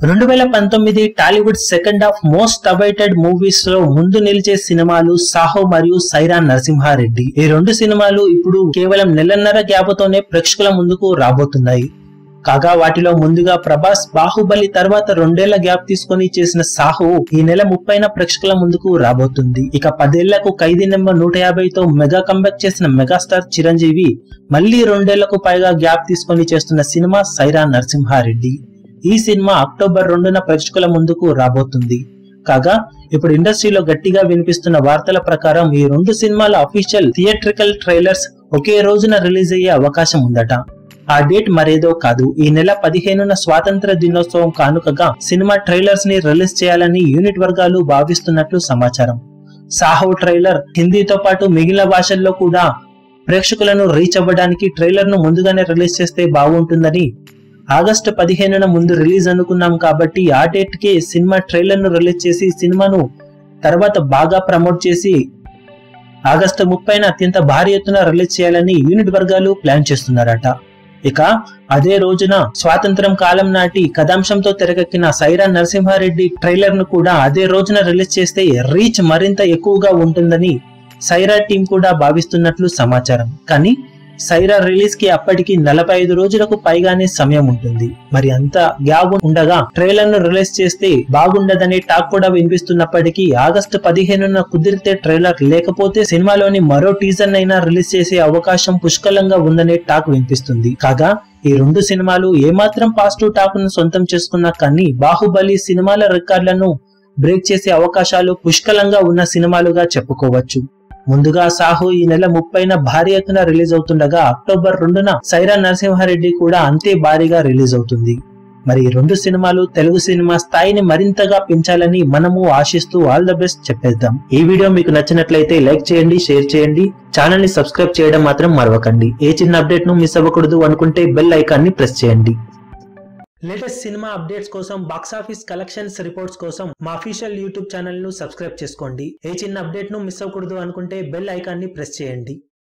రెండు వేల పంతొమ్మిది Tollywood second half most awaited movies లో ముందు నిలిచే సినిమాలు సాహో మరియు సైరా నరసింహారెడ్డి ఈ రెండు సినిమాలు ఇప్పుడు కేవలం నెలన్నర గ్యాప్తోనే ప్రేక్షకుల ముందుకు రాబోతున్నాయి కాగా వాటిలో ముందుగా ప్రభాస్ బాహుబలి తర్వాత రెండేళ్ల గ్యాప్ తీసుకొని చేసిన సాహో ఈ నెల ముప్పైన ప్రేక్షకుల ముందుకు రాబోతుంది ఇక పదేళ్లకు ఖైదీ నెంబర్ నూట యాభైతో మెగా కంబ్యాక్ చేసిన మెగాస్టార్ చిరంజీవి మళ్లీ రెండేళ్లకు పైగా గ్యాప్ తీసుకొని చేస్తున్న సినిమా సైరా నరసింహారెడ్డి ఈ సినిమా అక్టోబర్ రెండున ప్రేక్షకుల ముందుకు రాబోతుంది కాగా ఇప్పుడు ఇండస్ట్రీలో గట్టిగా వినిపిస్తున్న వార్తల ప్రకారం ఈ రెండు సినిమాల అఫీషియల్ థియేట్రికల్ ట్రైలర్స్ ఒకే రోజున రిలీజ్ అయ్యే అవకాశం ఉందట ఆ డేట్ మరేదో కాదు ఈ నెల పదిహేనున స్వాతంత్ర దినోత్సవం కానుకగా సినిమా ట్రైలర్స్ ని రిలీజ్ చేయాలని యూనిట్ వర్గాలు భావిస్తున్నట్లు సమాచారం సాహో ట్రైలర్ హిందీతో పాటు మిగిలిన భాషల్లో కూడా ప్రేక్షకులను రీచ్ అవ్వడానికి ట్రైలర్ ను ముందుగానే రిలీజ్ చేస్తే బాగుంటుందని ఆగస్టు పదిహేనున ముందు రిలీజ్ అనుకున్నాం కాబట్టి ఆ డేట్ కి సినిమా ట్రైలర్ ను రిలీజ్ చేసి సినిమాను తర్వాత బాగా ప్రమోట్ చేసి ఆగస్టు ముప్పైన అత్యంత భారీ ఎత్తున రిలీజ్ చేయాలని యూనిట్ వర్గాలు ప్లాన్ చేస్తున్నారట ఇక అదే రోజున స్వాతంత్రం కాలం నాటి కథాంశంతో తెరకెక్కిన సైరా నరసింహారెడ్డి ట్రైలర్ ను కూడా అదే రోజున రిలీజ్ చేస్తే రీచ్ మరింత ఎక్కువగా ఉంటుందని సైరా టీం కూడా భావిస్తున్నట్లు సమాచారం కానీ సైరా రిలీజ్ కి అప్పటికి నలభై ఐదు రోజులకు పైగానే సమయం ఉంటుంది మరి అంత గ్యాప్ ఉండగా ట్రైలర్ ను రిలీజ్ చేస్తే బాగుండదనే టాక్ కూడా వినిపిస్తున్నప్పటికీ ఆగస్టు పదిహేనున కుదిరితే ట్రైలర్ లేకపోతే సినిమాలోని మరో టీజర్ నైనా రిలీజ్ చేసే అవకాశం పుష్కలంగా ఉందనే టాక్ వినిపిస్తుంది కాగా ఈ రెండు సినిమాలు ఏమాత్రం పాజిటివ్ టాక్ ను సొంతం చేసుకున్నా కానీ బాహుబలి సినిమాల రికార్డులను బ్రేక్ చేసే అవకాశాలు పుష్కలంగా ఉన్న సినిమాలుగా చెప్పుకోవచ్చు ముందుగా సాహు ఈ నెల ముప్పైన భారీ ఎత్తున రిలీజ్ అవుతుండగా అక్టోబర్ రెండున సైరా నరసింహారెడ్డి కూడా అంతే భారీగా రిలీజ్ అవుతుంది మరి ఈ రెండు సినిమాలు తెలుగు సినిమా స్థాయిని మరింతగా పెంచాలని మనము ఆశిస్తూ ఆల్ ద బెస్ట్ చెప్పేద్దాం ఈ వీడియో మీకు నచ్చినట్లయితే లైక్ చేయండి షేర్ చేయండి ఛానల్ ని సబ్స్క్రైబ్ చేయడం మాత్రం మరవకండి ఏ చిన్న అప్డేట్ ను మిస్ అవ్వకూడదు అనుకుంటే బెల్ ఐకాన్ ని ప్రెస్ చేయండి లేటెస్ట్ సినిమా అప్డేట్స్ కోసం బాక్సాఫీస్ కలెక్షన్స్ రిపోర్ట్స్ కోసం మా అఫీషియల్ యూట్యూబ్ ఛానల్ ను సబ్స్క్రైబ్ చేసుకోండి ఏ చిన్న అప్డేట్ ను మిస్ అవ్వకూడదు అనుకుంటే బెల్ ఐకాన్ ని ప్రెస్ చేయండి